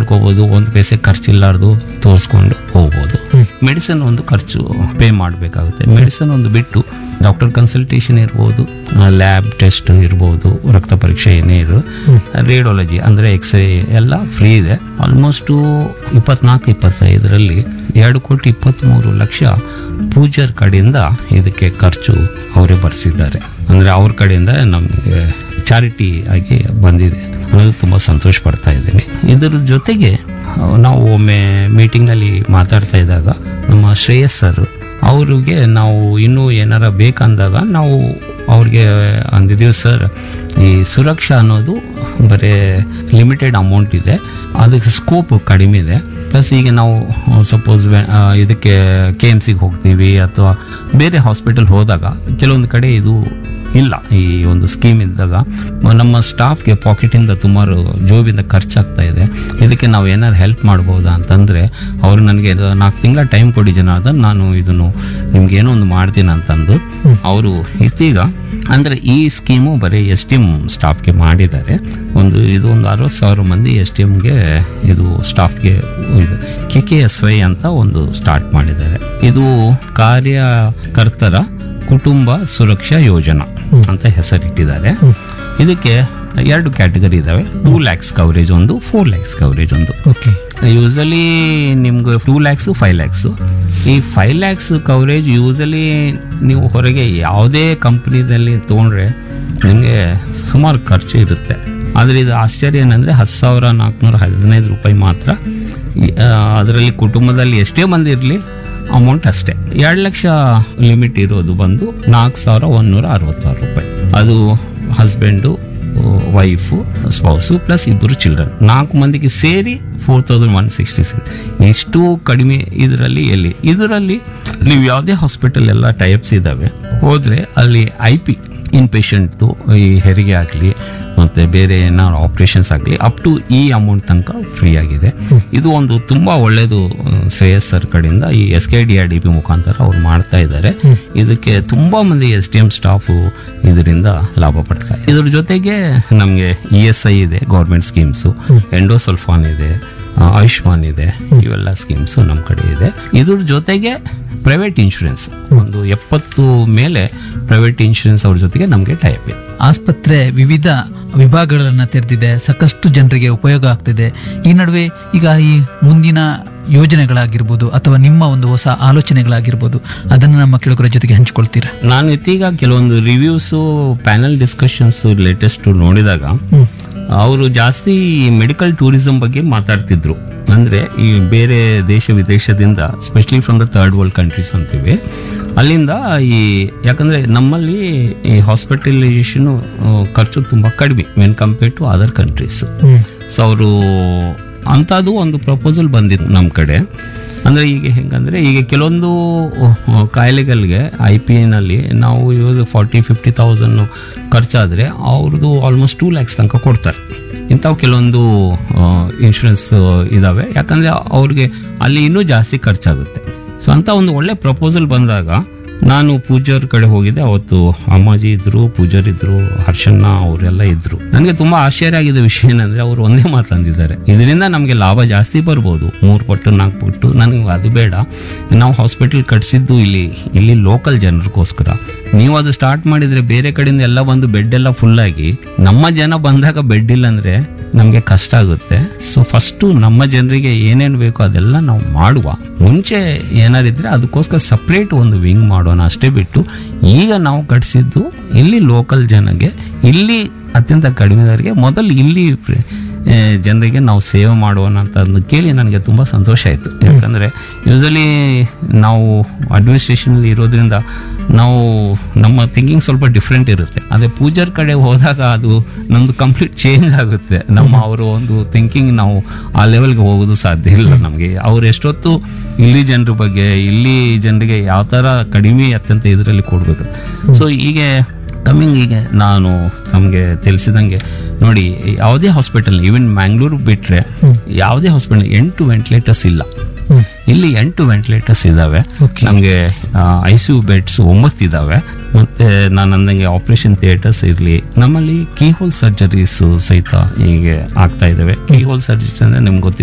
ಮಾಡ್ಕೋಬಹುದು ಒಂದು ಪೈಸೆ ಖರ್ಚಿಲ್ಲಾರ್ದು ತೋರಿಸ್ಕೊಂಡು ಹೋಗ್ಬೋದು ಮೆಡಿಸಿನ್ ಒಂದು ಖರ್ಚು ಪೇ ಮಾಡಬೇಕಾಗುತ್ತೆ ಮೆಡಿಸಿನ್ ಒಂದು ಬಿಟ್ಟು ಡಾಕ್ಟರ್ ಕನ್ಸಲ್ಟೇಷನ್ ಇರ್ಬೋದು ಲ್ಯಾಬ್ ಟೆಸ್ಟ್ ಇರ್ಬೋದು ರಕ್ತ ಪರೀಕ್ಷೆ ಏನೇ ಇರು ರೇಡಿಯಾಲಜಿ ಅಂದರೆ ಎಕ್ಸ್ರೇ ಎಲ್ಲ ಫ್ರೀ ಇದೆ ಆಲ್ಮೋಸ್ಟು ಇಪ್ಪತ್ನಾಲ್ಕು ಇಪ್ಪತ್ತೈದರಲ್ಲಿ ಎರಡು ಕೋಟಿ ಇಪ್ಪತ್ತ್ಮೂರು ಲಕ್ಷ ಪೂಜಾರ್ ಕಡೆಯಿಂದ ಇದಕ್ಕೆ ಖರ್ಚು ಅವರೇ ಭರಿಸಿದ್ದಾರೆ ಅಂದರೆ ಅವ್ರ ಕಡೆಯಿಂದ ನಮಗೆ ಚಾರಿಟಿ ಆಗಿ ಬಂದಿದೆ ಅನ್ನೋದು ತುಂಬ ಸಂತೋಷ ಪಡ್ತಾ ಇದ್ದೀನಿ ಇದರ ಜೊತೆಗೆ ನಾವು ಒಮ್ಮೆ ಮೀಟಿಂಗ್ನಲ್ಲಿ ಮಾತಾಡ್ತಾ ಇದ್ದಾಗ ನಮ್ಮ ಶ್ರೇಯಸ್ ಸರ್ ಅವ್ರಿಗೆ ನಾವು ಇನ್ನೂ ಏನಾರ ಬೇಕಂದಾಗ ನಾವು ಅವ್ರಿಗೆ ಅಂದಿದ್ದೀವಿ ಸರ್ ಈ ಸುರಕ್ಷಾ ಅನ್ನೋದು ಬರೀ ಲಿಮಿಟೆಡ್ ಅಮೌಂಟ್ ಇದೆ ಅದಕ್ಕೆ ಸ್ಕೋಪ್ ಕಡಿಮೆ ಇದೆ ಪ್ಲಸ್ ಈಗ ನಾವು ಸಪೋಸ್ ಇದಕ್ಕೆ ಕೆ ಎಮ್ ಸಿಗೆ ಹೋಗ್ತೀವಿ ಅಥವಾ ಬೇರೆ ಹಾಸ್ಪಿಟಲ್ ಹೋದಾಗ ಕೆಲವೊಂದು ಕಡೆ ಇದು ಇಲ್ಲ ಈ ಒಂದು ಸ್ಕೀಮ್ ಇದ್ದಾಗ ನಮ್ಮ ಸ್ಟಾಫ್ಗೆ ಪಾಕೆಟಿಂದ ಸುಮಾರು ಜೋಬಿಂದ ಖರ್ಚಾಗ್ತಾ ಇದೆ ಇದಕ್ಕೆ ನಾವು ಏನಾದ್ರು ಹೆಲ್ಪ್ ಮಾಡ್ಬೋದಾ ಅಂತಂದರೆ ಅವರು ನನಗೆ ನಾಲ್ಕು ತಿಂಗಳ ಟೈಮ್ ಕೊಡಿ ಜನಾರ್ದನ್ ನಾನು ಇದನ್ನು ನಿಮ್ಗೆ ಏನೋ ಒಂದು ಮಾಡ್ತೀನಿ ಅಂತಂದು ಅವರು ಇತ್ತೀಗ ಅಂದರೆ ಈ ಸ್ಕೀಮು ಬರೀ ಎಸ್ ಟಿ ಎಮ್ ಸ್ಟಾಫ್ಗೆ ಮಾಡಿದ್ದಾರೆ ಒಂದು ಇದು ಒಂದು ಅರವತ್ತು ಸಾವಿರ ಮಂದಿ ಎಸ್ ಟಿ ಎಮ್ಗೆ ಇದು ಸ್ಟಾಫ್ಗೆ ಇದು ಕೆ ಕೆ ಎಸ್ ವೈ ಅಂತ ಒಂದು ಸ್ಟಾರ್ಟ್ ಮಾಡಿದ್ದಾರೆ ಇದು ಕಾರ್ಯಕರ್ತರ ಕುಟುಂಬ ಸುರಕ್ಷಾ ಯೋಜನಾ ಅಂತ ಹೆಸರಿಟ್ಟಿದ್ದಾರೆ ಇದಕ್ಕೆ ಎರಡು ಕ್ಯಾಟಗರಿ ಇದಾವೆ ಟೂ ಲ್ಯಾಕ್ಸ್ ಕವರೇಜ್ ಒಂದು ಫೋರ್ ಲ್ಯಾಕ್ಸ್ ಕವರೇಜ್ ಒಂದು ಓಕೆ ಯೂಸಲಿ ನಿಮ್ಗೆ ಟೂ ಲ್ಯಾಕ್ಸು ಫೈವ್ ಲ್ಯಾಕ್ಸು ಈ ಫೈವ್ ಲ್ಯಾಕ್ಸ್ ಕವರೇಜ್ ಯೂಸಲಿ ನೀವು ಹೊರಗೆ ಯಾವುದೇ ಕಂಪ್ನಿದಲ್ಲಿ ತೊಗೊಂಡ್ರೆ ನಿಮಗೆ ಸುಮಾರು ಖರ್ಚು ಇರುತ್ತೆ ಆದರೆ ಇದು ಆಶ್ಚರ್ಯ ಏನಂದರೆ ಹತ್ತು ಸಾವಿರ ನಾಲ್ಕುನೂರ ಹದಿನೈದು ರೂಪಾಯಿ ಮಾತ್ರ ಅದರಲ್ಲಿ ಕುಟುಂಬದಲ್ಲಿ ಎಷ್ಟೇ ಮಂದಿ ಇರಲಿ ಅಮೌಂಟ್ ಅಷ್ಟೇ ಎರಡು ಲಕ್ಷ ಲಿಮಿಟ್ ಇರೋದು ಬಂದು ನಾಲ್ಕು ಸಾವಿರ ಒಂದೂರ ಅರವತ್ತಾರು ರೂಪಾಯಿ ಅದು ಹಸ್ಬೆಂಡು ವೈಫು ಸ್ಪೌಸು ಪ್ಲಸ್ ಇಬ್ಬರು ಚಿಲ್ಡ್ರನ್ ನಾಲ್ಕು ಮಂದಿಗೆ ಸೇರಿ four thousand one sixty six ಇಷ್ಟು ಕಡಿಮೆ ಇದರಲ್ಲಿ ಎಲ್ಲಿ ಇದರಲ್ಲಿ ನೀವು ಯಾವುದೇ ಹಾಸ್ಪಿಟಲ್ ಎಲ್ಲ ಟೈಪ್ಸ್ ಇದ್ದಾವೆ ಹೋದರೆ ಅಲ್ಲಿ ಐ ಪಿ ಇನ್ ಪೇಷಂಟ್ದು ಈ ಹೆರಿಗೆ ಆಗಲಿ ಮತ್ತು ಬೇರೆ ಏನಾದ್ರು ಆಪ್ರೇಷನ್ಸ್ ಆಗಲಿ ಅಪ್ ಟು ಈ ಅಮೌಂಟ್ ತನಕ ಫ್ರೀ ಆಗಿದೆ ಇದು ಒಂದು ತುಂಬ ಒಳ್ಳೆಯದು ಶ್ರೇಯಸ್ ಸರ್ ಕಡೆಯಿಂದ ಈ S K D R D P ಮುಖಾಂತರ ಅವ್ರು ಮಾಡ್ತಾ ಇದ್ದಾರೆ ಇದಕ್ಕೆ ತುಂಬ ಮಂದಿ ಎಸ್ ಡಿ ಎಂ ಸ್ಟಾಫು ಇದರಿಂದ ಲಾಭ ಪಡ್ತಾರೆ ಇದ್ರ ಜೊತೆಗೆ ನಮಗೆ ಇ ಎಸ್ ಐ ಇದೆ ಗೌರ್ಮೆಂಟ್ ಸ್ಕೀಮ್ಸು ಎಂಡೋಸಲ್ಫಾನ್ ಇದೆ ಆ, ಆಯುಷ್ಮಾನ್ ಇದೆ ಇವೆಲ್ಲ ಸ್ಕೀಮ್ಸು ನಮ್ಮ ಕಡೆ ಇದೆ ಇದ್ರ ಜೊತೆಗೆ ಪ್ರೈವೇಟ್ ಇನ್ಶೂರೆನ್ಸ್ ಒಂದು ಎಪ್ಪತ್ತು ಮೇಲೆ ಪ್ರೈವೇಟ್ ಇನ್ಶೂರೆನ್ಸ್ ಅವ್ರ ಜೊತೆಗೆ ನಮಗೆ ಟೈಪ್ ಇದೆ ಆಸ್ಪತ್ರೆ ವಿವಿಧ ವಿಭಾಗಗಳನ್ನ ತೆರೆದಿದೆ ಸಾಕಷ್ಟು ಜನರಿಗೆ ಉಪಯೋಗ ಆಗ್ತಿದೆ ಈ ನಡುವೆ ಈಗ ಈ ಮುಂದಿನ ಯೋಜನೆಗಳಾಗಿರ್ಬೋದು ಅಥವಾ ನಿಮ್ಮ ಒಂದು ಹೊಸ ಆಲೋಚನೆಗಳಾಗಿರ್ಬೋದು ಅದನ್ನು ನಮ್ಮ ಕೇಳುಗರ ಜೊತೆಗೆ ಹಂಚಿಕೊಳ್ತೀರಾ ನಾನು ಇತ್ತೀಗ ಕೆಲವೊಂದು ರಿವ್ಯೂಸು ಪ್ಯಾನಲ್ ಡಿಸ್ಕಷನ್ಸ್ ಲೇಟೆಸ್ಟ್ ನೋಡಿದಾಗ ಅವರು ಜಾಸ್ತಿ ಮೆಡಿಕಲ್ ಟೂರಿಸಂ ಬಗ್ಗೆ ಮಾತಾಡ್ತಿದ್ರು ಅಂದ್ರೆ ಈ ಬೇರೆ ದೇಶ ವಿದೇಶದಿಂದ specially from the third world countries ಅಂತೀವಿ ಅಲ್ಲಿಂದ ಈ ಯಾಕಂದ್ರೆ ನಮ್ಮಲ್ಲಿ ಈ ಹಾಸ್ಪಿಟಲೈಸೇಷನ್ ಖರ್ಚು ತುಂಬಾ ಕಡಿಮೆ when compare to other countries so ಅವರು ಅಂಥದ್ದು ಒಂದು ಪ್ರಪೋಸಲ್ ಬಂದಿತ್ತು ನಮ್ಮ ಕಡೆ ಅಂದರೆ ಈಗ ಹೆಂಗಂದರೆ ಈಗ ಕೆಲವೊಂದು ಅಹ್, ಕಾಯಿಲೆಗಳಿಗೆ ಐ ಪಿ ನಲ್ಲಿ ನಾವು ಇವಾಗ ಫಾರ್ಟಿ ಫಿಫ್ಟಿ ತೌಸಂಡ್ ಖರ್ಚಾದರೆ ಅವ್ರದ್ದು ಆಲ್ಮೋಸ್ಟ್ ಟೂ ಲ್ಯಾಕ್ಸ್ ತನಕ ಕೊಡ್ತಾರೆ ಇಂಥವು ಕೆಲವೊಂದು ಇನ್ಶೂರೆನ್ಸ್ ಇದ್ದಾವೆ ಯಾಕಂದರೆ ಅವ್ರಿಗೆ ಅಲ್ಲಿ ಇನ್ನೂ ಜಾಸ್ತಿ ಖರ್ಚಾಗುತ್ತೆ ಸೊ ಅಂತ ಒಂದು ಒಳ್ಳೆ ಪ್ರಪೋಸಲ್ ಬಂದಾಗ ನಾನು ಪೂಜಾರ್ ಕಡೆ ಹೋಗಿದ್ದೆ ಅವತ್ತು ಅಮ್ಮಾಜಿ ಇದ್ರು ಪೂಜಾರ್ ಇದ್ರು ಹರ್ಷಣ್ಣ ಅವರೆಲ್ಲ ಇದ್ರು ನನಗೆ ತುಂಬಾ ಆಶ್ಚರ್ಯ ಆಗಿದ್ದ ವಿಷಯ ಏನಂದ್ರೆ ಅವರು ಒಂದೇ ಮಾತಂದಿದ್ದಾರೆ ಇದರಿಂದ ನಮಗೆ ಲಾಭ ಜಾಸ್ತಿ ಬರ್ಬೋದು ಮೂರು ಪಟ್ಟು ನಾಲ್ಕು ಪಟ್ಟು ನನಗೆ ಅದು ಬೇಡ ನಾವು ಹಾಸ್ಪಿಟಲ್ ಕಟ್ಸಿದ್ದು ಇಲ್ಲಿ ಇಲ್ಲಿ ಲೋಕಲ್ ಜನರಿಗೋಸ್ಕರ ನೀವು ಅದು ಸ್ಟಾರ್ಟ್ ಮಾಡಿದ್ರೆ ಬೇರೆ ಕಡೆಯಿಂದ ಎಲ್ಲ ಬಂದು ಬೆಡ್ ಎಲ್ಲ ಫುಲ್ ಆಗಿ ನಮ್ಮ ಜನ ಬಂದಾಗ ಬೆಡ್ ಇಲ್ಲ ಅಂದ್ರೆ ನಮಗೆ ಕಷ್ಟ ಆಗುತ್ತೆ ಸೊ ಫಸ್ಟು ನಮ್ಮ ಜನರಿಗೆ ಏನೇನು ಬೇಕೋ ಅದೆಲ್ಲ ನಾವು ಮಾಡುವ ಮುಂಚೆ ಏನಾರಿದ್ರೆ ಅದಕ್ಕೋಸ್ಕರ ಸಪ್ರೇಟ್ ಒಂದು ವಿಂಗ್ ಮಾಡೋಣ ಅಷ್ಟೇ ಬಿಟ್ಟು ಈಗ ನಾವು ಕಟ್ಸಿದ್ದು ಇಲ್ಲಿ ಲೋಕಲ್ ಜನಗೆ ಇಲ್ಲಿ ಅತ್ಯಂತ ಕಡಿಮೆದವರಿಗೆ ಮೊದಲು ಇಲ್ಲಿ ಪ್ರ- ಆ, ಜನರಿಗೆ ನಾವು ಸೇವೆ ಮಾಡೋಣ ಅಂತ ಅದನ್ನ ಕೇಳಿ ನನಗೆ ತುಂಬ ಸಂತೋಷ ಆಯಿತು ಯಾಕಂದರೆ ಯೂಸಲಿ ನಾವು ಅಡ್ಮಿನಿಸ್ಟ್ರೇಷನಲ್ಲಿ ಇರೋದ್ರಿಂದ ನಾವು ನಮ್ಮ ಥಿಂಕಿಂಗ್ ಸ್ವಲ್ಪ ಡಿಫ್ರೆಂಟ್ ಇರುತ್ತೆ ಅದೇ ಪೂಜಾರ್ ಕಡೆ ಹೋದಾಗ ಅದು ನಮ್ದು ಕಂಪ್ಲೀಟ್ ಚೇಂಜ್ ಆಗುತ್ತೆ ನಮ್ಮ ಅವರ ಒಂದು ಥಿಂಕಿಂಗ್ ನಾವು ಆ ಲೆವೆಲ್ಗೆ ಹೋಗೋದು ಸಾಧ್ಯ ಇಲ್ಲ ನಮಗೆ ಅವ್ರು ಎಷ್ಟೊತ್ತು ಇಲ್ಲಿ ಜನರ ಬಗ್ಗೆ ಇಲ್ಲಿ ಜನರಿಗೆ ಯಾವ ಥರ ಕಡಿಮೆ ಅತ್ಯಂತ ಇದರಲ್ಲಿ ಕೊಡಬೇಕು ಸೊ ಹೀಗೆ ಕಮ್ಮಿಂಗ್ ಈಗ ನಾನು ನಮಗೆ ತಿಳಿಸಿದಂಗೆ ನೋಡಿ ಯಾವುದೇ ಹಾಸ್ಪಿಟಲ್ ಈವನ್ ಮ್ಯಾಂಗ್ಳೂರು ಬಿಟ್ಟರೆ ಯಾವುದೇ ಹಾಸ್ಪಿಟಲ್ ಎಂಟು ವೆಂಟಿಲೇಟರ್ಸ್ ಇಲ್ಲ ಇಲ್ಲಿ ಎಂಟು ವೆಂಟಿಲೇಟರ್ಸ್ ಇದ್ದಾವೆ Okay. ನಮಗೆ ಐ ಸಿ ಯು ಬೆಡ್ಸ್ ಒಂಬತ್ತು ಇದ್ದಾವೆ ಮತ್ತೆ ನಾನು ಅಂದಂಗೆ ಆಪರೇಷನ್ ಥಿಯೇಟರ್ಸ್ ಇರಲಿ ನಮ್ಮಲ್ಲಿ ಕೀ ಹೋಲ್ ಸರ್ಜರೀಸ್ ಸಹಿತ ಹೀಗೆ ಆಗ್ತಾ ಇದ್ದಾವೆ ಕೀ ಹೋಲ್ ಸರ್ಜರೀಸ್ ಅಂದ್ರೆ ನಿಮ್ಗೆ ಗೊತ್ತಿದೆ